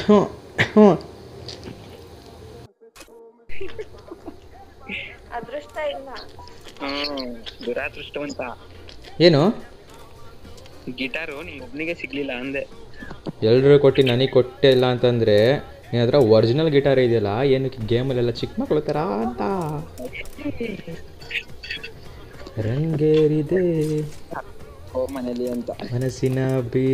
ಹ್ಞೂ ಅದೃಷ್ಟ ಇಲ್ಲ ಹ್ಮ್ ದುರಾದೃಷ್ಟವಂತ ಏನು ಗಿಟಾರು ಒಬ್ನಿಗೆ ಸಿಗ್ಲಿಲ್ಲ ಅಂದೆ ಎಲ್ಲರೂ ಕೊಟ್ಟು ನನಗೆ ಕೊಟ್ಟೇ ಇಲ್ಲ ಅಂತಂದರೆ ನಿನ್ನ ಹತ್ರ ಒರಿಜಿನಲ್ ಗಿಟಾರ್ ಇದೆಯಲ್ಲ ಏನಕ್ಕೆ ಗೇಮಲ್ಲೆಲ್ಲ ಚಿಕ್ಕ ಮಕ್ಕಳು ಥರ ಅಂತ ರಂಗೇರಿದೆ ಓ ಮನೇಲಿ ಅಂತ ಮನಸ್ಸಿನ ಬೀ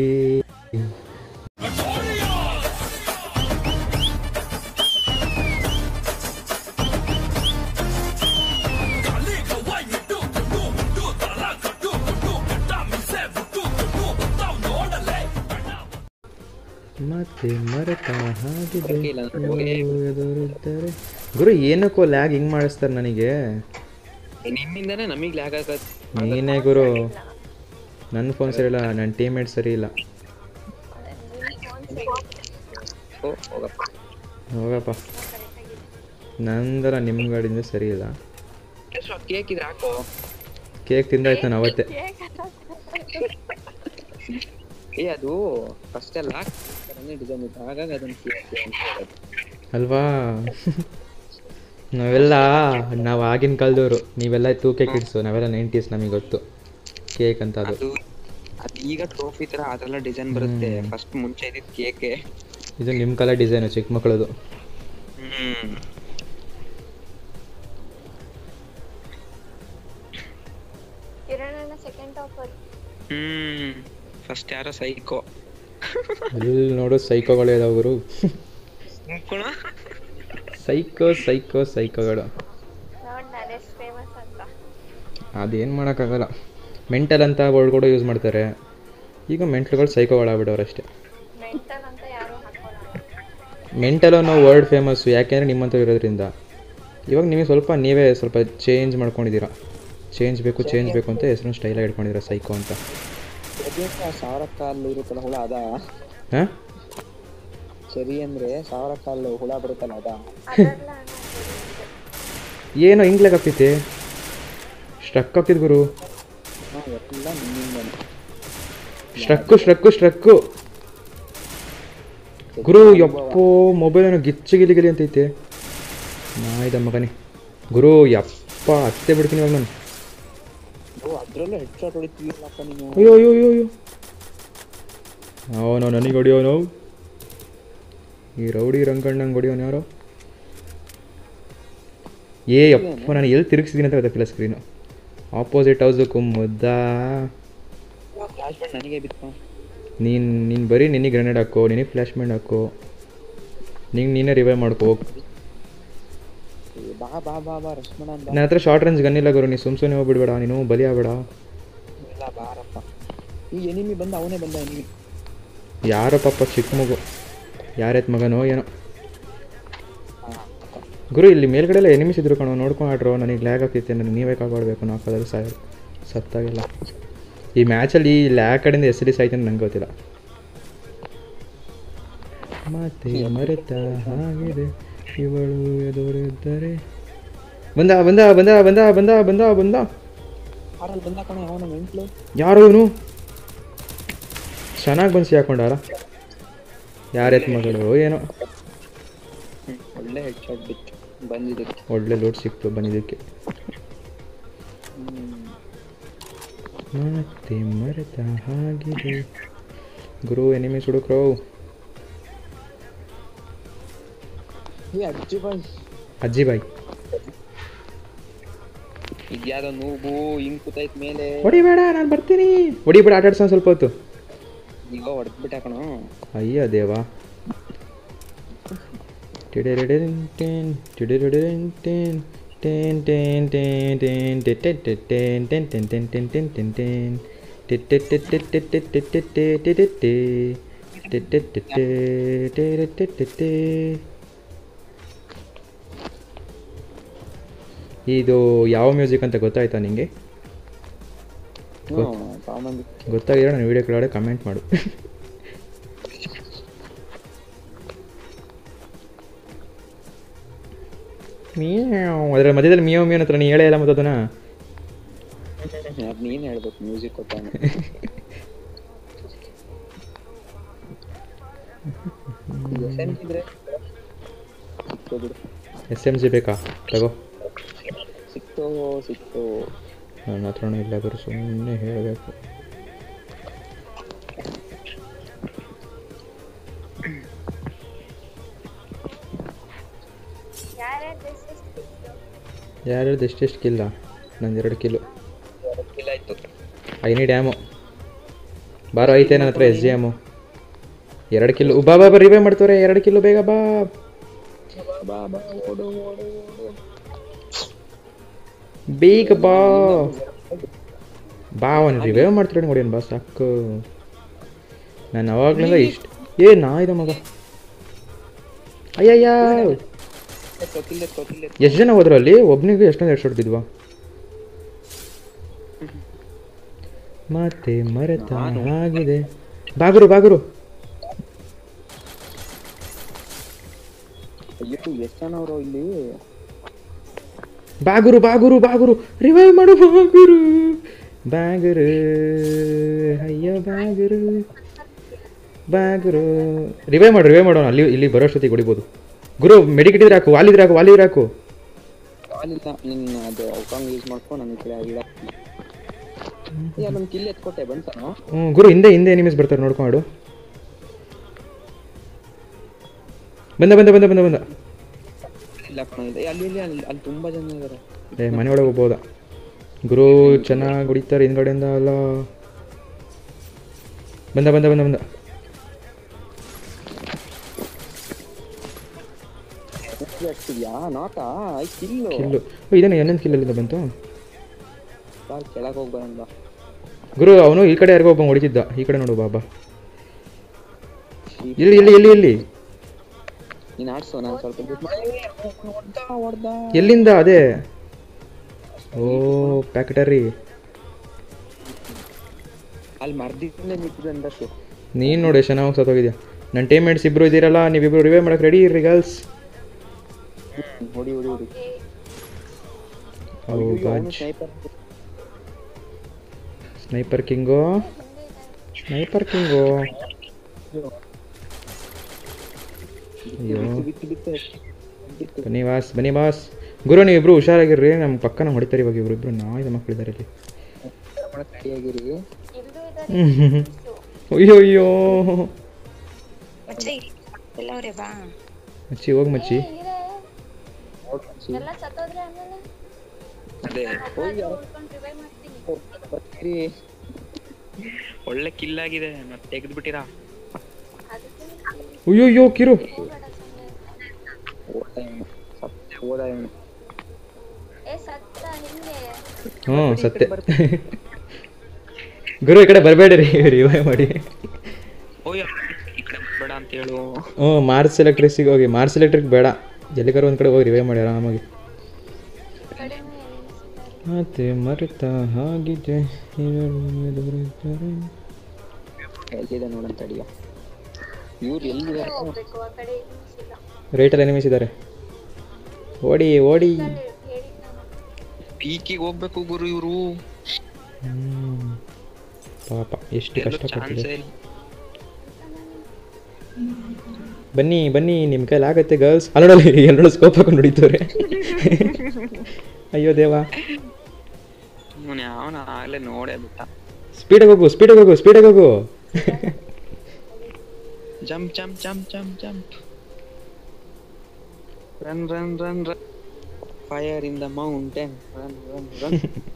ಮತ್ತೆ ಮರೆತ ಹಾಗಿದೆ ಇಲ್ಲ, ಹೋಗಿ. ಎದುರಿದ್ದರೆ. ಗುರು ಏನಕ್ಕೋ ಲ್ಯಾಗ್ ಹಿಂಗ್ ಮಾಡಿಸ್ತಾರೆ ನನಗೆ ನಿಮ್ಮಿಂದಾನೆ ನಮಗ್ ಲ್ಯಾಗ್ ಆಗತ್ ನೀನೇ ಗುರು ನನ್ನ ಫೋನ್ ಸರಿ ಇಲ್ಲ ನನ್ನ ಟೀಮೇಟ್ ಸರಿ ಇಲ್ಲ ಓ ಹೋಗಪ್ಪ ಹೋಗಪ್ಪ ನಂದರ ನಿಮ್ಮ ಗಾಡಿಯಿಂದ ಸರಿ ಇಲ್ಲ ಕೇಕ್ ಇದ್ರೆ ಹಾಕೋ ಕೇಕ್ ತಿಂದಾಯ್ತು ನಾನು ಅವತ್ತೇ ಏ ಅದು ಫಸ್ಟ್ ಎಲ್ಲ ಡಿಸೈನ್ ಇತ್ತು ಹಾಗಾಗಿ ಅದನ್ನ ಕೇಕ್ ಅಂತ ಹೇಳೋದು. ಅಲ್ವಾ ನಾವೆಲ್ಲ ನಾವು ಆಗಿನ ಕಾಲದವರು ನೀವೆಲ್ಲ ಟೂ ಕೆ ಕಿಡ್ಸು ನಾವೆಲ್ಲ ನೈಂಟೀಸ್ ನಮಗೆ ಗೊತ್ತು ಕೇಕ್ ಅಂತ ಅದು ಅದು ಅದು ಈಗ ಟ್ರೋಫಿ ತರ ಅದೆಲ್ಲ ಡಿಸೈನ್ ಬರುತ್ತೆ ಫಸ್ಟ್ ಮುಂಚೆ ಇದ್ದಿದ್ ಕೇಕೆ ಇದು ನಿಮ್ಮ ಕಾಲ ಡಿಸೈನು ಚಿಕ್ಕ ಮಕ್ಕಳದು ಹ್ಮ್ ಕಿರಣನ ಸೆಕೆಂಡ್ ಟಾಪರ್ ಹ್ಮ್ ಫಸ್ಟ್ ಯಾರೋ ಸೈಕೋ ಎಲ್ಲಿ ನೋಡು ಸೈಕೋಗಳು ಇದಾವೆ ಗುರು ಮುಕ್ಕೋಣ ಸೈಕೋ ಸೈಕೋ ಸೈಕೋಗಳು ನೋಡ್ ನಾನು ಎಷ್ಟು ಫೇಮಸ್ ಅಂತ ಅದೇನು ಮಾಡೋಕ್ಕಾಗಲ್ಲ ಮೆಂಟಲ್ ಅಂತ ವರ್ಡ್ ಕೂಡ ಯೂಸ್ ಮಾಡ್ತಾರೆ ಈಗ ಮೆಂಟ್ಲ್ಗಳು ಸೈಕೋಗಳಾಗ್ಬಿಡವ್ರು ಅಷ್ಟೇ ಮೆಂಟಲ್ ಅಂತ ಯಾರು ಹಾಕೋಲ್ಲ ಮೆಂಟಲ್ ಅನ್ನೋ ವರ್ಡ್ ಫೇಮಸ್ಸು ಯಾಕೆಂದರೆ ನಿಮ್ಮಂತ ಇರೋದ್ರಿಂದ ಇವಾಗ ನಿಮಗೆ ಸ್ವಲ್ಪ ನೀವೇ ಸ್ವಲ್ಪ ಚೇಂಜ್ ಮಾಡ್ಕೊಂಡಿದ್ದೀರಾ ಚೇಂಜ್ ಬೇಕು ಚೇಂಜ್ ಬೇಕು ಅಂತ ಹೆಸರು ಸ್ಟೈಲಾಗಿ ಇಟ್ಕೊಂಡಿದ್ದೀರಾ ಸೈಕೋ ಅಂತ ಸಾವಿರ ಕಾಲು ಇರುತ್ತಲ್ಲ ಹುಳ ಅದ ಹಾಂ ಸರಿ ಅಂದ್ರೆ ಸಾವಿರ ಕಾಲು ಹುಳ ಬರುತ್ತಲ್ಲ ಅದ ಅದೆಲ್ಲ ಏನೋ ಹಿಂಗ್ಲಾಗ ಹಾಕೈತೆ ಸ್ಟ್ರಕ್ ಹಾಕಿದ್ ಗುರು ಎಲ್ಲ ನಿಮ್ಮಿಂದನೇ ಸ್ಟ್ರಕ್ಕು ಸ್ಟ್ರಕ್ಕು ಸ್ಟ್ರಕ್ಕು ಗುರು ಯಪ್ಪೋ ಮೊಬೈಲ್ ಏನೋ ಗಿಚ್ಚು ಗಿಲಿ ಗಿಲಿ ಅಂತೈತೆ ನಾಯ್ದ ಮಗನೇ ಗುರು ಯಪ್ಪ ಅತ್ತೆ ಬಿಡ್ತೀನಿ ಇವಾಗ ನಾನು ಓ ಅದ್ರಲ್ಲೂ ಹೆಡ್ ಶಾಟ್ ಹೊಡಿತೀವಿಲ್ಲಪ್ಪ ನೀನು ಅಯ್ಯೋ ಅಯ್ಯೋ ಅಯ್ಯೋ ಅಯ್ಯೋ ಅವನು ನನಗೆ ಹೊಡಿಯೋನು ಈ ರೌಡಿ ರಂಗಣ್ಣಂಗೆ ಹೊಡಿಯೋನು ಯಾರೋ ಏ ಯಪ್ಪ ನಾನು ಎಲ್ಲಿ ತಿರುಗಿಸಿದ್ದೀನಿ ಅಂತ ಗೊತ್ತಾಗ್ತಿಲ್ಲ ಸ್ಕ್ರೀನು ಆಪೋಸಿಟ್ ಹೌಸು ಮುದ್ದ ಫ್ಲಾಶ್ ಬ್ಯಾಂಡ್ ನನಗೆ ಬಿತ್ತು ನೀನು ನೀನು ಬರೀ ನಿನಗೆ ಗ್ರೆನೇಡ್ ಹಾಕೋ ನಿನಗೆ ಫ್ಲ್ಯಾಶ್ ಮ್ಯಾಂಡ್ ಹಾಕೋ ನಿಂಗೆ ನೀನೇ ರಿವೈವ್ ಮಾಡ್ಕೋ ಹೋಗ್. ಬಾ ಬಾ ಬಾ ಬಾ ರಶ್ಮಣ ಅಂತ ನನ್ನ ಹತ್ರ ಶಾರ್ಟ್ ರೇಂಜ್ ಗನ್ ಇಲ್ಲ ಗುರು ನೀ ಸುಮ್ ಸುಮ್ಮನೆ ಹೋಗ್ಬಿಡ್ಬೇಡ ನೀನು ಬಲಿ ಆಗ್ಬೇಡ ಇಲ್ಲ ಬಾರಪ್ಪ ಈ ಎನಿಮಿ ಬಂದ ಅವನೇ ಬಂದ ಎನಿಮಿ ಯಾರೋ ಪಾಪ ಚಿಕ್ಕ ಮಗು ಯಾರೆತ್ ಮಗನೋ ಏನೋ ಗುರು ಇಲ್ಲಿ ಮೇಲ್ಗಡೆ ಎಲ್ಲ ಎನಿಮಿಸ್ ಇದ್ರು ಕಣೋ ನೋಡ್ಕೊಂಡು ಆಡ್ರೋ ನನಗೆ ಲ್ಯಾಗ್ ಆಗ್ತೈತೆ ನನಗೆ ನೀವೇ ಕಾಪಾಡಬೇಕು ನಾಲ್ಕಾದ್ರೆ ಸಾಯ ಸತ್ತಾಗಿಲ್ಲ ಈ ಮ್ಯಾಚಲ್ಲಿ ಈ ಲ್ಯಾಗ್ ಕಡೆಯಿಂದ ಎಸ್ ಡಿ ಸಾಯ್ತು ಅಂತ ನಂಗೆ ಗೊತ್ತಿಲ್ಲ ಮತ್ತೆ ಮರೆತ ಹಾಗಿದೆ ಇವಳು ಎದುರಿದ್ದರೆ ಬಂದ ಬಂದ ಬಂದ ಬಂದ ಬಂದ ಬಂದ ಬಂದ ಆರಲ್ಲಿ ಬಂದ ಕಣ ಅವನ ಮೆಂಟ್ಲು ಯಾರು ಇವನು ಚೆನ್ನಾಗಿ ಬಂದು ಹಾಕೊಂಡಾರ ಯಾರೆತ್ ಮಗಳು ಏನೋ ಒಳ್ಳೆ ಹೆಡ್ ಶಾಟ್ ಬಿತ್ತು ಬಂದಿದ್ದಕ್ಕೆ ಒಳ್ಳೆ ಲೋಡ್ ಸಿಕ್ತು ಬಂದಿದ್ದಕ್ಕೆ ಮತ್ತೆ ಮರೆತ ಹಾಗಿದೆ ಗುರು ಎನಿಮಿ ಹುಡುಕ್ರೋ ಏ ಅಜ್ಜಿ ಬಾಯ್ ಅಜ್ಜಿ ಬಾಯ್ ಇದ್ಯಾವುದೋ ನೂಬು ಹಿಂಗ್ ಕೂತೈತ್ ಮೇಲೆ ಹೊಡಿಬೇಡ ನಾನು ಬರ್ತೀನಿ ಹೊಡಿಬೇಡ ಆಟ ಆಡ್ಸೋಣ ಸ್ವಲ್ಪ ಹೊತ್ತು ಈಗ ಹೊಡೆದ್ಬಿಟ್ಟ ಕಣ ಅಯ್ಯ ದೇವಾ ಟಿಡಿರಿಡಿನ್ ಟೇನ್ ಟಿಡಿರಿಡಿನ್ ಟೇನ್ ಟೇನ್ ಟೇನ್ ಟೇನ್ ಟೇನ್ ಟೆನ್ ಟೆನ್ ಟೆನ್ ಟೆನ್ ಟೆನ್ ಟೆನ್ ಟೆನ್ ಟೆನ್ ಟೆನ್ ಇದು ಯಾವ ಮ್ಯೂಸಿಕ್ ಅಂತ ಗೊತ್ತಾಯ್ತಾ ನಿಂಗೆ ಹ್ಞೂ ಸಾಮಾನ್ಯ ಗೊತ್ತಾಗಿರೋ ನಾನು ವೀಡಿಯೋ ಕೆಳಗಡೆ ಕಮೆಂಟ್ ಮಾಡು ಮಿಯಾವ್ ಅದರ ಮಧ್ಯದಲ್ಲಿ ಮಿಯೋ ಮಿಯೋ ಹತ್ರ ನೀ ಹೇಳೇ ಇಲ್ಲ ಮತ್ತೆ ಅದನ್ನ ಅದ್ ನೀನ್ ಹೇಳ್ಬೇಕು ಮ್ಯೂಸಿಕ್ ಕೊಟ್ಟಾನೆ ಎಸ್ ಎಂ ಇದ್ರೆ ಸಿಕ್ತು ಬಿಡು ಎಸ್ ಎಮ್ ಜಿ ಬೇಕಾ ತಗೋ ಸಿಕ್ತು ಸಿಕ್ತು ನನ್ನ ಹತ್ರನೂ ಇಲ್ಲ ಗುರು ಸುಮ್ಮನೆ ಹೇಳಬೇಕು ಯಾರ್ಯಾರು ಎಷ್ಟು ಸಿಕ್ತು ಯಾರ್ಯಾರ್ದು ಎಷ್ಟೆಷ್ಟು ಕಿಲ್ಲ ನಂದು ಎರಡು ಕಿಲೋ ಇಲ್ಲ ಆಯ್ತು ಐನಿ ಡ್ಯಾಮು ಬಾರೋ ಐತೆ ನನ್ನ ಹತ್ರ ಎಸ್ ಜಿ ಎಮು ಎರಡು ಕಿಲೋ ಬಾ ಬಾ ಬಾ ರಿವೇ ಮಾಡ್ತವ್ರೆ ಎರಡು ಕಿಲೋ ಬೇಗ ಬಾ ಬಾ ಬಾ ಓಡು ಓಡು ಓಡು ಬೇಗ ಬಾ ಬಾ ಅವನು ರಿವೇ ಮಾಡ್ತಾರೆ ನೋಡಿ ಬಾ ಸಾಕು ನಾನು ಅವಾಗ್ಲಿಂದ ಇಷ್ಟ ಏ ನಾ ಇದೆ ಮಗ ಅಯ್ಯಯ್ಯ ತೊಕಿಲ್ಲೆ ತೊಕಿಲ್ಲೆ ಎಷ್ಟು ಜನ ಹೋದ್ರು ಅಲ್ಲಿ ಒಬ್ನಿಗೆ ಎಷ್ಟೊಂದು ಎರಡು ಶಾಟ್ ಬಿದ್ವಾ ಮತ್ತೆ ಮರೆತ ಆಗಿದೆ ಬಾಗುರು ಬಾಗುರು ಅಯ್ಯೋ ಎಷ್ಟು ಜನ ಅವರು ಇಲ್ಲಿ ಬಾಗುರು ಬಾಗುರು ಬಾಗುರು ರಿವೈವ್ ಮಾಡು ಬಾಗುರು ಬಾಗುರು ಅಯ್ಯೋ ಬಾಗುರು ಬಾಗುರು ರಿವೈವ್ ಮಾಡು ರಿವೈವ್ ಮಾಡೋಣ ಅಲ್ಲಿ ಇಲ್ಲಿ ಬರೋಷ್ಟೊತ್ತಿಗೆ ಹೊಡಿಬೋದು ಗುರು ಮೆಡಿಕೇಟಿದ್ರೆ ಹಾಕು ವಾಲಿದ್ರೆ ಹಾಕು ವಾಲಿದ್ರೆ ಹಾಕು ಕಾಲಿಲ್ಲ ನಿನ್ನ ಅದು ಔಕಾಂಗ್ ಯೂಸ್ ಮಾಡ್ಕೊಂಡು ನನಗೆ ಕಡೆ ಆಗಿಲ್ಲ ಏ ಅಲ್ಲೊಂದು ಕಿಲ್ ಎತ್ಕೊಟ್ಟೆ ಬಂತಾನು ಹ್ಞೂ ಗುರು ಹಿಂದೆ ಹಿಂದೆ ಎನಿಮೀಸ್ ಬರ್ತಾರೆ ನೋಡ್ಕೊಂಡು ಬಂದ ಬಂದ ಬಂದ ಬಂದ ಬಂದ ಇಲ್ಲ ಕಣ ಇದೆ ಅಲ್ಲಿ ಇಲ್ಲಿ ಅಲ್ಲಿ ಅಲ್ಲಿ ತುಂಬಾ ಜನ ಇದಾರೆ ಏ ಮನೆ ಒಳಗೆ ಹೋಗ್ಬೋದಾ ಗುರು ಚೆನ್ನಾಗಿ ಹೊಡಿತಾರೆ ಹಿಂದ್ಗಡೆಯಿಂದ ಅಲ್ಲ ಬಂದ ಬಂದ ಬಂದ ಬಂದ ಹಚ್ತಿದ್ಯಾ ನಾಟಾ ಐ ಕಿಲ್ಲು ಕಿಲ್ಲು ಓ ಇದೇನು ಇನ್ನೊಂದು ಕಿಲ್ಲಲ್ಲಿಂದ ಬಂತು ಬಾಲ್ ಕೆಳಗೆ ಹೋಗಿ ಬರೋಣ ಬಾ ಗುರು ಅವನು ಈ ಕಡೆ ಯಾರಿಗೋ ಒಬ್ಬ ಹೊಡಿತಿದ್ದ ಈ ಕಡೆ ನೋಡು ಬಾಬಾ ಇಲ್ಲಿ ಇಲ್ಲಿ ಇಲ್ಲಿ ಇಲ್ಲಿ ನೀನು ಆಡ್ಸೋ ನಾನು ಸ್ವಲ್ಪ ಬಿಟ್ಟು ಹೊಡ್ದ ಹೊಡ್ದ ಎಲ್ಲಿಂದ ಅದೇ ಓ ಪ್ಯಾಕೆಟರಿ ಅಲ್ಲಿ ಮರ್ದಿದ್ದೇ ನಿಂತಿದೆ ಅಂದಷ್ಟು ನೀನು ನೋಡಿ ಚೆನ್ನಾಗಿ ಸತ್ತೋಗಿದ್ಯಾ ನನ್ನ ಟೀಮ್ಮೇಟ್ಸ್ ಇಬ್ರು ಇದ್ದೀರಲ್ಲ ನೀವಿಬ್ರು ರಿವೇ ಮಾಡಕ್ಕೆ ರೆಡಿ ಇರ್ರಿ ಗರ್ಲ್ಸ್ ಹೊಡಿ ಹೊಡಿ ಹೊಡಿ ಓ ಬಾಜ್ sniper sniper king sniper king ಅಯ್ಯೋ ಬಿತ್ತು ಬಿತ್ತು ಬಿತ್ತು ಬನ್ನಿ ಬಾಸ್ ಬನ್ನಿ ಬಾಸ್ ಗುರು ನೀವಿಬ್ರು ಹುಷಾರಾಗಿರ್ರಿ ನಮ್ಮ ಪಕ್ಕನ ಹೊಡಿತಾರೆ ಇವಾಗ ಇವ್ರು ಇಬ್ರು ನಾಯಿದ ಮಕ್ಕಳಿದ್ದಾರೆ ಇಲ್ಲಿ ಮಾಡಕ್ ರೆಡಿಯಾಗಿರಿ ಇಲ್ಲೂ ಇದ್ದಾರೆ ಹ್ಮ್. ಅಯ್ಯೋ ಅಯ್ಯೋ ಮಚ್ಚಿ ಎಲ್ಲವ್ರೆ ಬಾ ಮಚ್ಚಿ ಹೋಗಿ ಮಚ್ಚಿ ಇದೆ ಎಲ್ಲ ಸತ್ತೋದ್ರೆ ಆಮೇಲೆ ಅದೇ ಹತ್ರ ಉಳ್ಕೊಂಡು ರಿವೈವ್ ಮಾಡ್ತೀನಿ ಬರ್ತೀರಿ ಒಳ್ಳೆ ಕಿಲ್ ಆಗಿದೆ ಮತ್ತೆ ತೆಗೆದ್ಬಿಟ್ಟಿರಾ ಅದಕ್ಕೆ ಅಯ್ಯೋ ಅಯ್ಯೋ ಕಿರು ಹೋಗ್ಬೇಡ ಸುಮ್ಮನೆ ಓದ ಇವನು ಸತ್ಯ ಓದ ಇವನು ಏ ಸತ್ತ ಹಿಂಗೆ ಹ್ಞೂ ಸತ್ಯ ಗುರು ಈ ಕಡೆ ಬರಬೇಡ್ರಿ ರಿವೈವ್ ಮಾಡಿ ಓಯ್ ಈ ಕಡೆ ಬೇಡ ಅಂತ ಹೇಳು ಹ್ಞೂ ಮಾರ್ಸ್ ಎಲೆಕ್ಟ್ರಿಕ್ಸಿಗೆ ಹೋಗಿ ಮಾರ್ಸ್ ಎಲೆಕ್ಟ್ರಿಕ್ ಬೇಡ ಎಲ್ಲಿಗಾರ ಒಂದು ಕಡೆ ಹೋಗಿ ರಿವೈವ್ ಮಾಡಿ ಆರಾಮಾಗಿ ಕಡಿಮೆ ಎನಿಸಿದ್ದಾರೆ ಮತ್ತೆ ಮರೆತ ಹಾಗಿದೆ ಇವರು ದೂರಿದ್ದಾರೆ. ಎಲ್ಲಿದೆ ನೋಡಂತ ತಡಿಯ ಇವ್ರು ಎಲ್ಲಿದ್ದಾರೆ ಹೋಗ್ಬೇಕು ಆ ಕಡೆ ಎನಿಸಿಲ್ಲ ರೈಟಲ್ಲಿ ಎನಿಮಿಸ್ ಇದ್ದಾರೆ ಓಡಿ ಓಡಿ ಹೇಳಿ ನಾನು ಪೀಕಿಗೆ ಹೋಗ್ಬೇಕು ಗುರು ಇವರು ಹ್ಮ್. ಪಾಪ ಎಷ್ಟು ಕಷ್ಟಪಟ್ಟಿದೆ ಚಾನ್ಸೇ ಇಲ್ಲ ಬನ್ನಿ ಬನ್ನಿ ನಿಮ್ಮ ಕೈಲಿ ಆಗತ್ತೆ ಗರ್ಲ್ಸ್ ಅಲ್ಲೋಡಲ್ಲಿ ಎಲ್ಲರೂ ಸ್ಕೋಪ್ ಹಾಕೊಂಡು ಹೊಡಿತವ್ರೆ ಅಯ್ಯೋ ದೇವಾ ಇವನು ಯಾವನ ಆಗ್ಲೇ ನೋಡೇ ಬಿಟ್ಟ ಸ್ಪೀಡಾಗಿ ಹೋಗು ಸ್ಪೀಡಾಗಿ ಹೋಗು ಸ್ಪೀಡಾಗಿ ಹೋಗು jump jump jump jump jump run run run run fire in the mountain run run run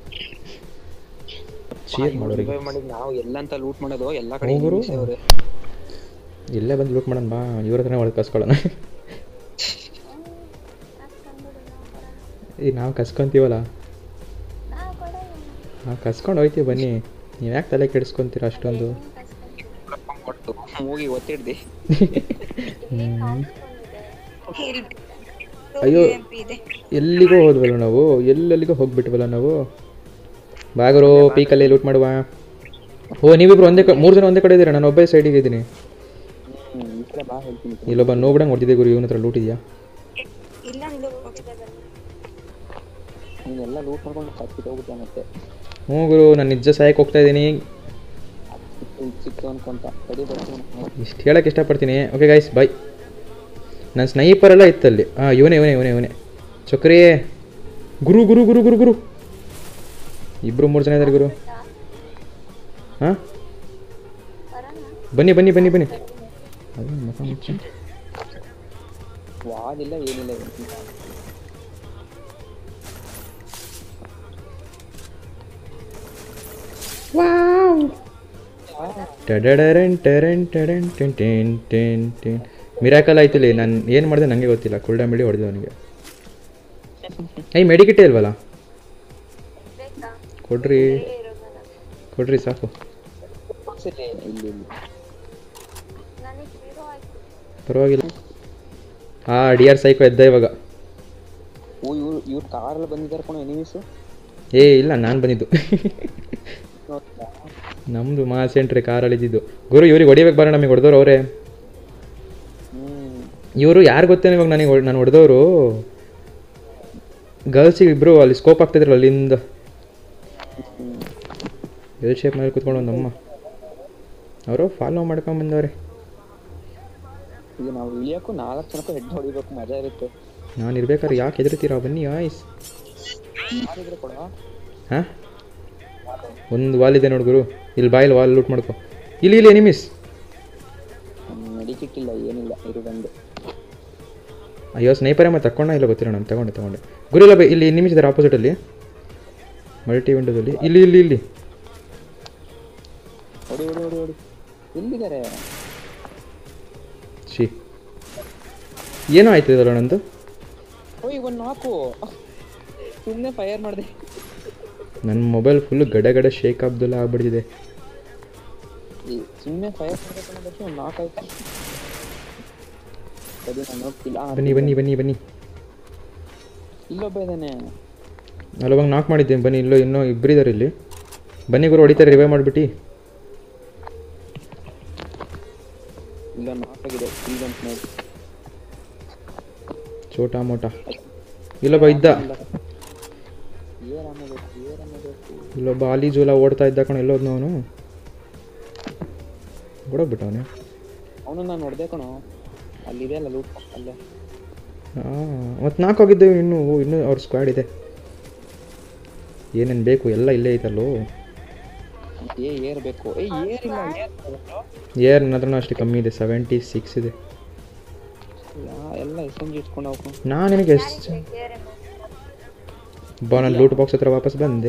cheer ಮಾಡೋರಿಗೆ ಮಾಡಿದ್ ನಾವು ಎಲ್ಲಂತ ಲೂಟ್ ಮಾಡೋದು ಎಲ್ಲಾ ಕಡೆ ಹೋಗುರು. enemies ಅವ್ರೆ. ಇಲ್ಲೇ ಬಂದು ಲೂಟ್ ಮಾಡೋಣ ಬಾ ಇವ್ರ ಹತ್ರನೇ ಒಳಗೆ ಕಸ್ಕೊಳ್ಳೋಣ ಈಗ ನಾವು ಕಸ್ಕೊಂತೀವಲ್ಲ ನಾವು ಕೂಡ ನಾವು ಕಸ್ಕೊಂಡು ಹೋಯ್ತೀವಿ ಬನ್ನಿ ನೀವು ಯಾಕೆ ತಲೆ ಕೆಡಿಸ್ಕೊಂತೀರ ಅಷ್ಟೊಂದು ಒಟ್ಟು ಹೋಗಿ ಒತ್ತಿಡ್ದಿ ಅಯ್ಯೋ. ಇದೆ ಎಲ್ಲಿಗೋ ಹೋದ್ವಲ್ಲ ನಾವು ಎಲ್ಲೆಲ್ಲಿಗೋ ಹೋಗ್ಬಿಟ್ವಲ್ಲ ನಾವು ಬಾಗರು ಪೀಕಲ್ಲಿ ಲೂಟ್ ಮಾಡುವ ಓ ನೀವಿಬ್ರು ಒಂದೇ ಕ ಮೂರು ಜನ ಒಂದೇ ಕಡೆ ಇದ್ದೀರಾ ನಾನು ಒಬ್ಬೇ ಸೈಡಿಗೆ ಇದ್ದೀನಿ ಹ್ಮ್ ಈ ಕಡೆ ಬಾ ಹೇಳ್ತೀನಿ ಇಲ್ಲೊಬ್ಬ ನೋಬಿಡಂಗೆ ಹೊಡ್ತಿದ್ದೆ ಗುರು ಇವನ ಹತ್ರ ಲೂಟ್ ಇದೆಯಾ ಇಲ್ಲ ನಿಂದು ನೀನೆಲ್ಲ ಲೂಟ್ ಮಾಡ್ಕೊಂಡು ಕತ್ತಿ ಹೋಗ್ಬಿಟ್ಟೆ ಮತ್ತೆ ಹ್ಞೂ ಗುರು ನಾನು ನಿಜ ಸಾಯಕ್ಕೆ ಹೋಗ್ತಾ ಇದ್ದೀನಿ ಇದು ಸಿಕ್ತು ಅನ್ಕೊಂತ ತಡಿ ಬರ್ತೀನಿ ಇಷ್ಟು ಹೇಳಕ್ಕೆ ಇಷ್ಟಪಡ್ತೀನಿ ಓಕೆ ಗೈಸ್ ಬಾಯ್ ನನ್ನ ಸ್ನೈಪರ್ ಎಲ್ಲ ಇತ್ತಲ್ಲಿ ಹಾಂ ಇವನೇ ಇವನೇ ಇವನೇ ಇವನೇ ಚಕ್ರಿ ಗುರು ಗುರು ಗುರು ಗುರು ಗುರು ಇಬ್ಬರು ಮೂರು ಜನ ಇದ್ದಾರೆ ಗುರು ಹಾಂ ಬರೋಣ ಬನ್ನಿ ಬನ್ನಿ ಬನ್ನಿ ಬನ್ನಿ ಅದು ಮುಖ ಮುಚ್ಚು ವಾದಿಲ್ಲ ಏನಿಲ್ಲ ಇವತ್ತು. ಟಡಡರನ್ ಟರನ್ ಟಡನ್ ಟೆನ್ ಟೆನ್ ಟೆನ್ ಟೆನ್ ಮಿರಾಕಲ್ ಆಯ್ತಿಲ್ಲ ನಾನು ಏನು ಮಾಡಿದೆ ನನಗೆ ಗೊತ್ತಿಲ್ಲ ಕುಲ್ಡ ಮೆಡಿ ಹೊಡೆದು ಅವನಿಗೆ ಐ ಮೆಡಿಕಿಟೇ ಇಲ್ವಲ್ಲ ಬೇಕಾ ಕೊಡ್ರಿ ಇಲ್ಲೇ ಇರೋದು ನನಗೆ ಕೊಡ್ರಿ ಸಾಕು ಇಲ್ಲಿ ಇಲ್ಲಿ ಇಲ್ಲಿ ನನಗೆ ಹೀರೋ ಆಯ್ತು ಪರವಾಗಿಲ್ಲ ಆ ಡಿ ಆರ್ ಸೈಕೋ ಎದ್ದ ಇವಾಗ ಓ ಇವ್ರು ಇವ್ರು ಕಾರಲ್ಲಿ ಬಂದಿದ್ದಾರೆ ಕಣೋ ಎನಿಮೀಸು ಏ ಇಲ್ಲ ನಾನು ಬಂದಿದ್ದು ನಮ್ಮದು ಮಾ ಸೆಂಟ್ರಿ ಕಾರಲ್ಲಿ ಇದ್ದಿದ್ದು ಗುರು ಇವ್ರಿಗೆ ಹೊಡಿಬೇಕು ಬರೋಣ ನಮಗೆ ಹೊಡೆದವ್ರು ಅವರೇ ಹ್ಮ್ ಇವರು ಯಾರು ಗೊತ್ತೇನು ಇವಾಗ ನನಗೆ ನಾನು ಹೊಡೆದವರು ಗರ್ಲ್ಸಿಗೆ ಇಬ್ಬರು ಅಲ್ಲಿ ಸ್ಕೋಪ್ ಆಗ್ತಿದ್ರಲ್ಲ ಅಲ್ಲಿಂದ ಹ್ಮ್ ಎಲ್ ಶೇಪ್ ಮೇಲೆ ಕೂತ್ಕೊಂಡು ಒಂದಮ್ಮ ಅವರು ಫಾಲೋ ಮಾಡ್ಕೊಂಡ್ ಬಂದವ್ರೆ ಈಗ ನಾವು ಇಳಿಯೋಕ್ಕೂ ನಾಲ್ಕು ಜನಕ್ಕೂ ಹೆಡ್ ಹೊಡಿಬೇಕು ಮಜಾ ಇರುತ್ತೆ ನಾನು ಇರ್ಬೇಕಾದ್ರೆ ಯಾಕೆ ಹೆದರ್ತೀರಾ ಬನ್ನಿ ಆಯ್ಸ್ ಯಾರಿದ್ರೆ ಕೊಡ ಹಾಂ ಒಂದು ವಾಲ್ ಇದೆ ನೋಡು ಗುರು ಇಲ್ಲಿ ಬಾಯಲ್ಲಿ ವಾಲ್ ಲೂಟ್ ಮಾಡ್ಕೊ ಇಲ್ಲಿ ಇಲ್ಲಿ ಎನಿಮಿಸ್ ಮೆಡಿಕಿಟ್ ಇಲ್ಲ ಏನಿಲ್ಲ ಇರು ಬಂದು ಅಯ್ಯೋ ಸ್ನೈಪರೇ ಮತ್ತೆ ತಕೊಂಡ ಇಲ್ಲ ಗೊತ್ತಿಲ್ಲ ನಾನು ತಗೊಂಡೆ ತಗೊಂಡೆ ಗುರು ಇಲ್ಲ ಬೈ ಇಲ್ಲಿ ಎನಿಮಿಸ್ ಇದ್ದಾರೆ ಆಪೋಸಿಟಲ್ಲಿ ಮಲ್ಟಿ ವಿಂಡೋದಲ್ಲಿ ಇಲ್ಲಿ ಇಲ್ಲಿ ಇಲ್ಲಿ ಹೊಡಿ ಹೊಡಿ ಹೊಡಿ ಹೊಡಿ ಎಲ್ಲಿದ್ದಾರೆ ಶಿ ಏನೋ ಆಯ್ತು ಇದಲ್ಲ ನಂದು ಓಯ್ ಒಂದು ನಾಲ್ಕು ಸುಮ್ಮನೆ ಫೈರ್ ಮಾಡಿದೆ ನನ್ನ ಮೊಬೈಲ್ ಫುಲ್ ಗಡ ಗಡ ಶೇಕ್ ಅಬ್ದುಲ್ಲ ಆಗ್ಬಿಟ್ಟಿದೆ ಸುಮ್ಮನೆ ಫೈರ್ ಮಾಡಬೇಕು ಒಂದು ನಾಲ್ಕು ಆಯ್ತು ಸರಿ ನಾನು ನೋಡ್ತಿಲ್ಲ ಆ, ಬನ್ನಿ ಬನ್ನಿ ಬನ್ನಿ ಬನ್ನಿ ಇಲ್ಲೊಬ್ಬ ಇದ್ದಾನೆ ಅಲ್ಲವಾಗ ನಾಕ್ ಮಾಡಿದ್ದೇನೆ ಬನ್ನಿ ಇಲ್ಲೋ ಇನ್ನೂ ಇಬ್ಬರಿದ್ದಾರೆ ಇಲ್ಲಿ ಬನ್ನಿ ಗುರು ಹೊಡಿತಾರೆ ರಿವೈವ್ ಮಾಡಿಬಿಟ್ಟು ಇಲ್ಲ ನಾಲ್ಕಾಗಿದೆ ಇಲ್ಲಿ ಬಂತು ನೋಡಿ ಚೋಟಾ ಮೋಟಾ ಇಲ್ಲೊಬ್ಬ ಇದ್ದ ಏರಾಮ ಬೇಕು ಏರಾಮ ಬೇಕು ಇಲ್ಲೊಬ್ಬ ಆಲಿ ಜೋಲ ಓಡ್ತಾ ಇದ್ದ ಕಣ ಎಲ್ಲೋದ್ನ ಅವನು ಓಡೋಗ್ಬಿಟ್ಟ ಅವನು ಅವನು ನಾನು ನೋಡ್ದೆ ಕಣೋ ಅಲ್ಲಿದೆ ಅಲ್ಲ ಲೂಟ್ ಅಲ್ಲೇ ಹಾಂ ಮತ್ತು ನಾಲ್ಕು ಹೋಗಿದ್ದೇವೆ ಇನ್ನೂ ಓ, ಇನ್ನೂ ಅವ್ರ ಸ್ಕ್ವಾಡ್ ಇದೆ ಏನೇನು ಬೇಕು ಎಲ್ಲ ಇಲ್ಲೇ ಐತಲ್ಲೋ ಏ ಏರ್ ಬೇಕು ಏ ಏರ್ ಇಲ್ಲ ಏರ್ ಏರ್ ನನ್ನ ಹತ್ರನೂ ಅಷ್ಟು ಕಮ್ಮಿ ಇದೆ ಸೆವೆಂಟಿ ಸಿಕ್ಸ್ ಇದೆ ಯಾ- ಎಲ್ಲ ಎಸ್ ಎಂ ಜಿ ಇಟ್ಕೊಂಡು ಹೋಗ್ಕೊ ನಾನು ನಿನಗೆ ಎಷ್ಟು ಬೇರೆ ಬಾ ನಾನು ಲೂಟ್ ಬಾಕ್ಸ್ ಹತ್ರ ವಾಪಸ್ ಬಂದೆ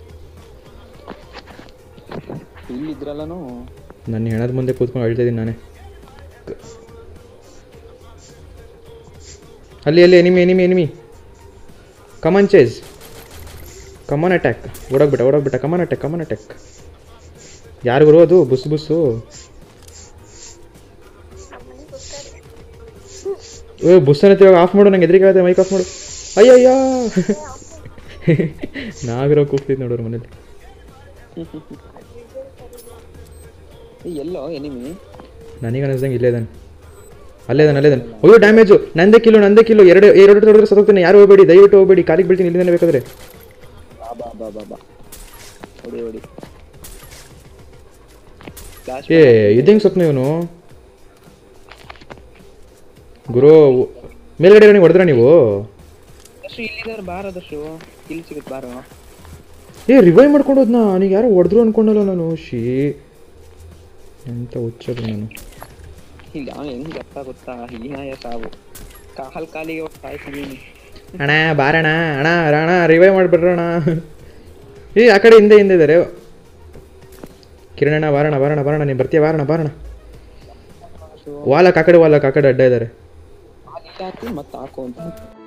ಇಲ್ಲಿದ್ರಲ್ಲನು ನನ್ನ ಹೆಣದ ಮುಂದೆ ಕೂತ್ಕೊಂಡು ಅಳ್ತಾ ಇದ್ದೀನಿ ನಾನೇ ಅಲ್ಲಿ ಅಲ್ಲಿ enemy enemy enemy come on chase come on attack ಓಡೋಗ್ಬಿಟ್ಟ ಓಡೋಗ್ಬಿಟ್ಟ ಕಮನ್ ಅಟ್ಯಾಕ್ ಕಮನ್ ಅಟ್ಯಾಕ್ ಯಾರು ಗುರು ಅದು ಬುಸ್ ಬುಸ್ಸು ನಮ್ಮನೆ ಗೊತ್ತಾರೆ ಏ ಬುಸ್ ಅನ್ನತ್ತೆ ಇವಾಗ ಆಫ್ ಮಾಡು ನಂಗೆ ಎದುರಿಗೆ ಆಗುತ್ತೆ ಮೈಕ್ ಆಫ್ ಮಾಡು ಅಯ್ಯಯ್ಯ ನಾವಿರೋ ಕೂಗ್ತಿದ್ದು ನೋಡೋರು ಮನೇಲಿ ಏ ಎಲ್ಲೋ ಎನಿಮಿ ನನಗೆ ಅನಿಸ್ದಂಗೆ ಇಲ್ಲೇ ಇದ್ದಾನೆ ಅಲ್ಲೇ ಇದ್ದಾನೆ ಅಲ್ಲೇ ಇದ್ದಾನೆ ಅಯ್ಯೋ ಡ್ಯಾಮೇಜು ನಂದೇ ಕಿಲೋ ನಂದೇ ಕಿಲೋ ಎರಡು ಎರಡು ಹೊಡೆದ್ರೆ ಸತ್ತೋಗ್ತಾನೆ ಯಾರು ಹೋಗ್ಬೇಡಿ ದಯವಿಟ್ಟು ಹೋಗ್ಬೇಡಿ ಕಾಲಿಗೆ ಬೀಳ್ತೀನಿ ಇಲ್ಲಿಂದಲೇ ಬೇಕಾದ್ರೆ ಬಾ ಬಾ ಬಾ ಬಾ ಬಾ ಹೊಡಿ ಹೊಡಿ ಫ್ಲಾಶ್ ಏ ಇದಂಗೆ ಸತ್ನ ಇವನು ಗುರು ಮೇಲ್ಗಡೆ ನನಗೆ ಹೊಡೆದ್ರ ನೀವು ದರ್ಶು ಇಲ್ಲಿದ್ದಾರೆ ಬಾರದರ್ಶು ಇಲ್ಲಿ ಸಿಗುತ್ತೆ ಬಾರೋ ಏ ರಿವೈವ್ ಮಾಡ್ಕೊಂಡು ಹೋದ್ನಾ ನನಗೆ ಯಾರೋ ಹೊಡೆದ್ರು ಅನ್ಕೊಂಡಲ್ಲ ನಾನು ಶೀ ಎಂತ ಹುಚ್ಚದು ನಾನು ಇಲ್ಲಿ ಅವನು ಹೆಂಗ್ ಗೊತ್ತಾ ಗೊತ್ತಾ ಹೀನಾಯ ಸಾವು ಕಾಲ್ ಕಾಲಿಗೆ ಹೋಗಿ ಸಾಯ್ತಿದ್ದೀನಿ ಅಣ್ಣ ಬಾರಣ ಅಣ್ಣ ಅಣ್ಣ ರಿವೈವ್ ಮಾಡಿಬಿಡ್ರಣ ಏ ಆ ಕಡೆ ಹಿಂದೆ ಹಿಂದೆ ಇದ್ದಾರೆ ಕಿರಣಣ್ಣ ಬಾರಣ ಬಾರಣ ಬಾರಣ ನೀನು ಬರ್ತೀಯ ಬಾರಣ ಬಾರಣ ವಾಲಕ್ ಆ ಕಡೆ ವಾಲಕ್ ಆ ಕಡೆ ಅಡ್ಡ ಇದ್ದಾರೆ ಹಾಕಿ ಮತ್ತೆ ಹಾಕು ಅಂತ